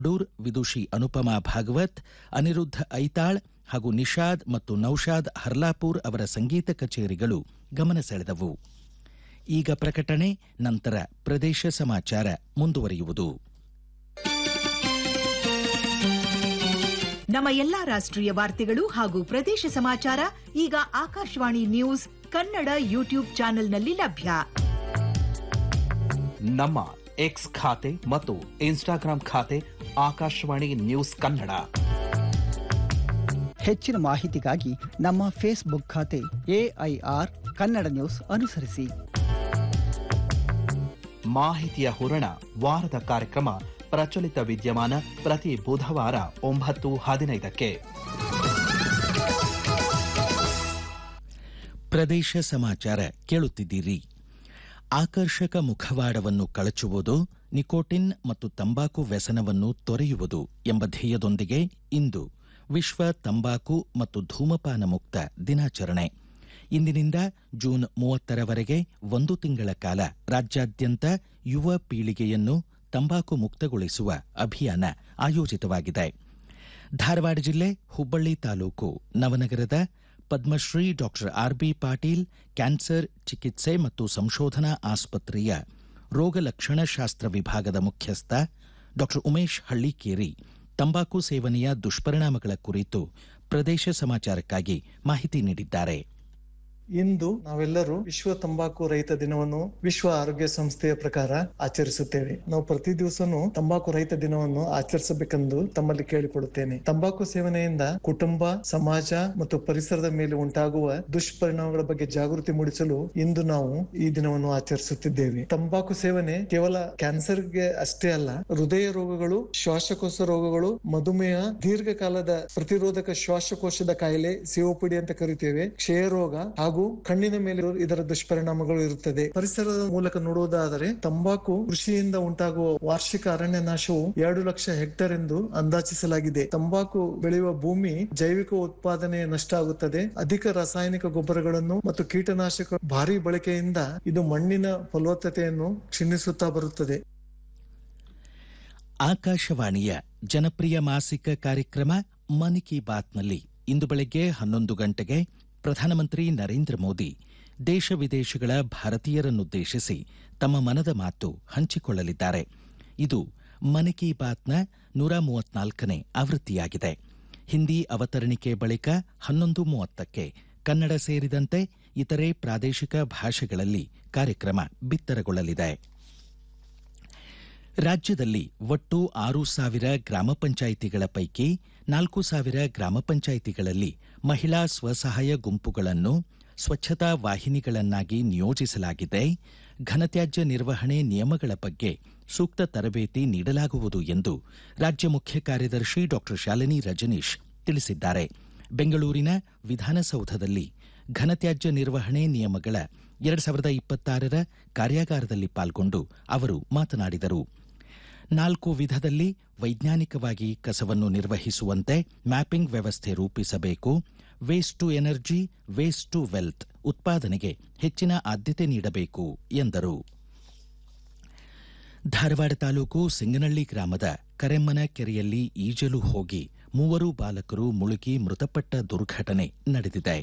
ಡೂರ್ ವಿದುಷಿ ಅನುಪಮಾ ಭಾಗವತ್ ಅನಿರುದ್ಧ ಐತಾಳ್ ಹಾಗೂ ನಿಷಾದ್ ಮತ್ತು ನೌಶಾದ್ ಹರ್ಲಾಪುರ್ ಅವರ ಸಂಗೀತ ಕಚೇರಿಗಳು ಗಮನ ಸೆಳೆದವು ಈಗ ಪ್ರಕಟಣೆ ನಂತರ ಪ್ರದೇಶ ಸಮಾಚಾರ ಮುಂದುವರಿಯುವುದು ನಮ್ಮ ಎಲ್ಲಾ ರಾಷ್ಟ್ರೀಯ ವಾರ್ತೆಗಳು ಹಾಗೂ ಪ್ರದೇಶ ಸಮಾಚಾರ ಈಗ ಆಕಾಶವಾಣಿ ನ್ಯೂಸ್ ಕನ್ನಡ ಯೂಟ್ಯೂಬ್ ಚಾನೆಲ್ನಲ್ಲಿ ಲಭ್ಯ ನಮ್ಮ ಎಕ್ಸ್ ಖಾತೆ ಮತ್ತು ಇನ್ಸ್ಟಾಗ್ರಾಂ ಖಾತೆ ಆಕಾಶವಾಣಿ ನ್ಯೂಸ್ ಕನ್ನಡ ಹೆಚ್ಚಿನ ಮಾಹಿತಿಗಾಗಿ ನಮ್ಮ ಫೇಸ್ಬುಕ್ ಖಾತೆ ಎಐಆರ್ ಕನ್ನಡ ನ್ಯೂಸ್ ಅನುಸರಿಸಿ ಮಾಹಿತಿಯ ಹೂರಣ ವಾರದ ಕಾರ್ಯಕ್ರಮ ಪ್ರಚಲಿತ ವಿದ್ಯಮಾನ ಪ್ರತಿ ಬುಧವಾರ ಒಂಬತ್ತು ಹದಿನೈದಕ್ಕೆ ಪ್ರದೇಶ ಸಮಾಚಾರ ಕೇಳುತ್ತಿದ್ದೀರಿ ಆಕರ್ಷಕ ಮುಖವಾಡವನ್ನು ಕಳಚುವುದು ನಿಕೋಟಿನ್ ಮತ್ತು ತಂಬಾಕು ವ್ಯಸನವನ್ನು ತೊರೆಯುವುದು ಎಂಬ ಧ್ಯೇಯದೊಂದಿಗೆ ಇಂದು ವಿಶ್ವ ತಂಬಾಕು ಮತ್ತು ಧೂಮಪಾನ ಮುಕ್ತ ದಿನಾಚರಣೆ ಇಂದಿನಿಂದ ಜೂನ್ ಮೂವತ್ತರವರೆಗೆ ಒಂದು ತಿಂಗಳ ಕಾಲ ರಾಜ್ಯಾದ್ಯಂತ ಯುವ ಪೀಳಿಗೆಯನ್ನು ತಂಬಾಕು ಮುಕ್ತಗೊಳಿಸುವ ಅಭಿಯಾನ ಆಯೋಜಿತವಾಗಿದೆ ಧಾರವಾಡ ಜಿಲ್ಲೆ ಹುಬ್ಬಳ್ಳಿ ತಾಲೂಕು ನವನಗರದ Padmashri doctor R B Patil cancer ಚಿಕಿತ್ಸೆ ಮತ್ತು ಸಂಶೋಧನಾ ಆಸ್ಪತ್ರೆಯ ರೋಗ ಲಕ್ಷಣಶಾಸ್ತ್ರ ವಿಭಾಗದ ಮುಖ್ಯಸ್ಥ ಡಾಕ್ಟರ್ ಉಮೇಶ್ ಹಳ್ಳಿಕೇರಿ ತಂಬಾಕು ಸೇವನೆಯ ದುಷ್ಪರಿಣಾಮಗಳ ಕುರಿತು ಪ್ರದೇಶ ಸಮಾಚಾರಕ್ಕಾಗಿ ಮಾಹಿತಿ ನೀಡಿದ್ದಾರೆ ಇಂದು ನಾವೆಲ್ಲರೂ ವಿಶ್ವ ತಂಬಾಕು ರಹಿತ ದಿನವನ್ನು ವಿಶ್ವ ಆರೋಗ್ಯ ಸಂಸ್ಥೆಯ ಪ್ರಕಾರ ಆಚರಿಸುತ್ತೇವೆ ನಾವು ಪ್ರತಿ ದಿವಸನೂ ತಂಬಾಕು ರಹಿತ ದಿನವನ್ನು ಆಚರಿಸಬೇಕೆಂದು ತಮ್ಮಲ್ಲಿ ಕೇಳಿಕೊಡುತ್ತೇನೆ ತಂಬಾಕು ಸೇವನೆಯಿಂದ ಕುಟುಂಬ ಸಮಾಜ ಮತ್ತು ಪರಿಸರದ ಮೇಲೆ ಉಂಟಾಗುವ ದುಷ್ಪರಿಣಾಮಗಳ ಬಗ್ಗೆ ಜಾಗೃತಿ ಮೂಡಿಸಲು ಇಂದು ನಾವು ಈ ದಿನವನ್ನು ಆಚರಿಸುತ್ತಿದ್ದೇವೆ ತಂಬಾಕು ಸೇವನೆ ಕೇವಲ ಕ್ಯಾನ್ಸರ್ಗೆ ಅಷ್ಟೇ ಅಲ್ಲ ಹೃದಯ ರೋಗಗಳು ಶ್ವಾಸಕೋಶ ರೋಗಗಳು ಮಧುಮೇಹ ದೀರ್ಘಕಾಲದ ಪ್ರತಿರೋಧಕ ಶ್ವಾಸಕೋಶದ ಕಾಯಿಲೆ ಸಿಒಪಿಡಿ ಅಂತ ಕರಿತೇವೆ ಕ್ಷಯ ರೋಗ ಹಾಗೂ ಕಣ್ಣಿನ ಮೇಲೆ ಇದರ ದುಷ್ಪರಿಣಾಮಗಳು ಇರುತ್ತದೆ ಪರಿಸರದ ಮೂಲಕ ನೋಡುವುದಾದರೆ ತಂಬಾಕು ಕೃಷಿಯಿಂದ ಉಂಟಾಗುವ ವಾರ್ಷಿಕ ಅರಣ್ಯ ನಾಶವು ಎರಡು ಲಕ್ಷ ಹೆಕ್ಟೇರ್ ಎಂದು ಅಂದಾಜಿಸಲಾಗಿದೆ ತಂಬಾಕು ಬೆಳೆಯುವ ಭೂಮಿ ಜೈವಿಕ ಉತ್ಪಾದನೆ ನಷ್ಟ ಆಗುತ್ತದೆ ಅಧಿಕ ರಾಸಾಯನಿಕ ಗೊಬ್ಬರಗಳನ್ನು ಮತ್ತು ಕೀಟನಾಶಕ ಭಾರಿ ಬಳಕೆಯಿಂದ ಇದು ಮಣ್ಣಿನ ಫಲವತ್ತತೆಯನ್ನು ಕ್ಷೀಣಿಸುತ್ತಾ ಬರುತ್ತದೆ ಆಕಾಶವಾಣಿಯ ಜನಪ್ರಿಯ ಮಾಸಿಕ ಕಾರ್ಯಕ್ರಮ ಮನ್ ಕಿ ಬಾತ್ನಲ್ಲಿ ಇಂದು ಬೆಳಗ್ಗೆ ಹನ್ನೊಂದು ಗಂಟೆಗೆ ಪ್ರಧಾನಮಂತ್ರಿ ನರೇಂದ್ರ ಮೋದಿ ದೇಶ ವಿದೇಶಗಳ ಭಾರತೀಯರನ್ನುದ್ದೇಶಿಸಿ ತಮ್ಮ ಮನದ ಮಾತು ಹಂಚಿಕೊಳ್ಳಲಿದ್ದಾರೆ ಇದು ಮನ್ ಕಿ ಬಾತ್ನ ನೂರ ಮೂವತ್ನಾಲ್ಕನೇ ಆವೃತ್ತಿಯಾಗಿದೆ ಹಿಂದಿ ಅವತರಣಿಕೆ ಬಳಿಕ ಹನ್ನೊಂದು ಮೂವತ್ತಕ್ಕೆ ಕನ್ನಡ ಸೇರಿದಂತೆ ಇತರೆ ಪ್ರಾದೇಶಿಕ ಭಾಷೆಗಳಲ್ಲಿ ಕಾರ್ಯಕ್ರಮ ಬಿತ್ತರಗೊಳ್ಳಲಿದೆ ರಾಜ್ಯದಲ್ಲಿ ಒಟ್ಟು ಆರು ಸಾವಿರ ಗ್ರಾಮ ಪಂಚಾಯಿತಿಗಳ ಪೈಕಿ ನಾಲ್ಕು ಸಾವಿರ ಗ್ರಾಮ ಪಂಚಾಯಿತಿಗಳಲ್ಲಿ ಮಹಿಳಾ ಸ್ವಸಹಾಯ ಗುಂಪುಗಳನ್ನು ಸ್ವಚ್ಛತಾ ವಾಹಿನಿಗಳನ್ನಾಗಿ ನಿಯೋಜಿಸಲಾಗಿದೆ ಘನತ್ಯಾಜ್ಯ ನಿರ್ವಹಣೆ ನಿಯಮಗಳ ಬಗ್ಗೆ ಸೂಕ್ತ ತರಬೇತಿ ನೀಡಲಾಗುವುದು ಎಂದು ರಾಜ್ಯ ಮುಖ್ಯ ಕಾರ್ಯದರ್ಶಿ ಡಾ ಶಾಲಿನಿ ರಜನೀಶ್ ತಿಳಿಸಿದ್ದಾರೆ ಬೆಂಗಳೂರಿನ ವಿಧಾನಸೌಧದಲ್ಲಿ ಘನತ್ಯಾಜ್ಯ ನಿರ್ವಹಣೆ ನಿಯಮಗಳ ಎರಡು ಸಾವಿರದ ಇಪ್ಪತ್ತಾರರ ಕಾರ್ಯಾಗಾರದಲ್ಲಿ ಪಾಲ್ಗೊಂಡು ಅವರು ಮಾತನಾಡಿದರು ನಾಲ್ಕು ವಿಧದಲ್ಲಿ ವೈಜ್ಞಾನಿಕವಾಗಿ ಕಸವನ್ನು ನಿರ್ವಹಿಸುವಂತೆ ಮ್ಯಾಪಿಂಗ್ ವ್ಯವಸ್ಥೆ ರೂಪಿಸಬೇಕು waste to energy waste to wealth ಉತ್ಪಾದನೆಗೆ ಹೆಚ್ಚಿನ ಆದ್ಯತೆ ನೀಡಬೇಕು ಎಂದರು ಧಾರವಾಡ ತಾಲೂಕು ಸಿಂಗನಳ್ಳಿ ಗ್ರಾಮದ ಕರೆಮ್ಮನ ಕೆರೆಯಲ್ಲಿ ಈಜಲು ಹೋಗಿ ಮೂವರು ಬಾಲಕರು ಮುಳುಗಿ ಮೃತಪಟ್ಟ ದುರ್ಘಟನೆ ನಡೆದಿದೆ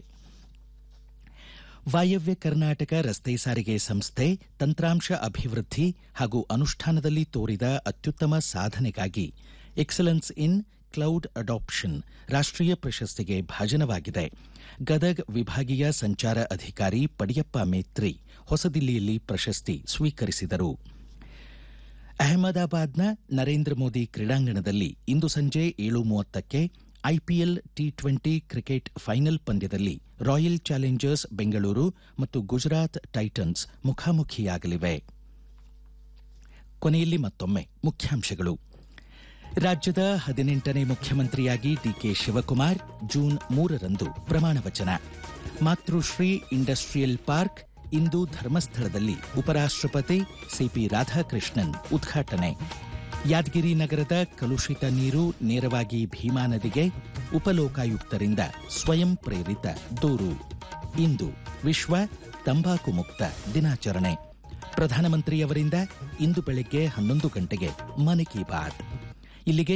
ವಾಯವ್ಯ ಕರ್ನಾಟಕ ರಸ್ತೆ ಸಾರಿಗೆ ಸಂಸ್ಥೆ ತಂತ್ರಾಂಶ ಅಭಿವೃದ್ಧಿ ಹಾಗೂ ಅನುಷ್ಠಾನದಲ್ಲಿ ತೋರಿದ ಅತ್ಯುತ್ತಮ ಸಾಧನೆಗಾಗಿ ಎಕ್ಸಲೆನ್ಸ್ ಇನ್ ಕ್ಲೌಡ್ ಅಡಾಪ್ಷನ್ ರಾಷ್ಟ್ರೀಯ ಪ್ರಶಸ್ತಿಗೆ ಭಾಜನವಾಗಿದೆ ಗದಗ್ ವಿಭಾಗೀಯ ಸಂಚಾರ ಅಧಿಕಾರಿ ಪಡಿಯಪ್ಪ ಮೇತ್ರಿ ಹೊಸದಿಲ್ಲಿಯಲ್ಲಿ ಪ್ರಶಸ್ತಿ ಸ್ವೀಕರಿಸಿದರು ಅಹಮದಾಬಾದ್ನ ನರೇಂದ್ರ ಮೋದಿ ಕ್ರೀಡಾಂಗಣದಲ್ಲಿ ಇಂದು ಸಂಜೆ ಏಳು ಮೂವತ್ತಕ್ಕೆ IPL T twenty cricket final ಪಂದ್ಯದಲ್ಲಿ ರಾಯಲ್ ಚಾಲೆಂಜರ್ಸ್ ಬೆಂಗಳೂರು ಮತ್ತು ಗುಜರಾತ್ ಟೈಟನ್ಸ್ ಮುಖಾಮುಖಿಯಾಗಲಿವೆ ಕೊನೆಯಲ್ಲಿ ಮತ್ತೊಮ್ಮೆ ಮುಖ್ಯಾಂಶಗಳು ರಾಜ್ಯದ ಹದಿನೆಂಟನೇ ಮುಖ್ಯಮಂತ್ರಿಯಾಗಿ ಡಿಕೆ ಶಿವಕುಮಾರ್ ಜೂನ್ ಮೂರರಂದು ಪ್ರಮಾಣವಚನ ಮಾತೃಶ್ರೀ ಇಂಡಸ್ಟ್ರಿಯಲ್ ಪಾರ್ಕ್ ಇಂದು ಧರ್ಮಸ್ಥಳದಲ್ಲಿ ಉಪರಾಷ್ಟ್ರಪತಿ ಸಿಪಿ ರಾಧಾಕೃಷ್ಣನ್ ಉದ್ಘಾಟನೆ ಯಾದಗಿರಿ ನಗರದ ಕಲುಷಿತ ನೀರು ನೇರವಾಗಿ ಭೀಮಾ ನದಿಗೆ ಉಪಲೋಕಾಯುಕ್ತರಿಂದ ಸ್ವಯಂ ಪ್ರೇರಿತ ದೂರು ಇಂದು ವಿಶ್ವ ತಂಬಾಕು ಮುಕ್ತ ದಿನಾಚರಣೆ ಪ್ರಧಾನಮಂತ್ರಿಯವರಿಂದ ಇಂದು ಬೆಳಗ್ಗೆ ಹನ್ನೊಂದು ಗಂಟೆಗೆ ಮನ್ ಕಿ ಬಾತ್ ಇಲ್ಲಿಗೆ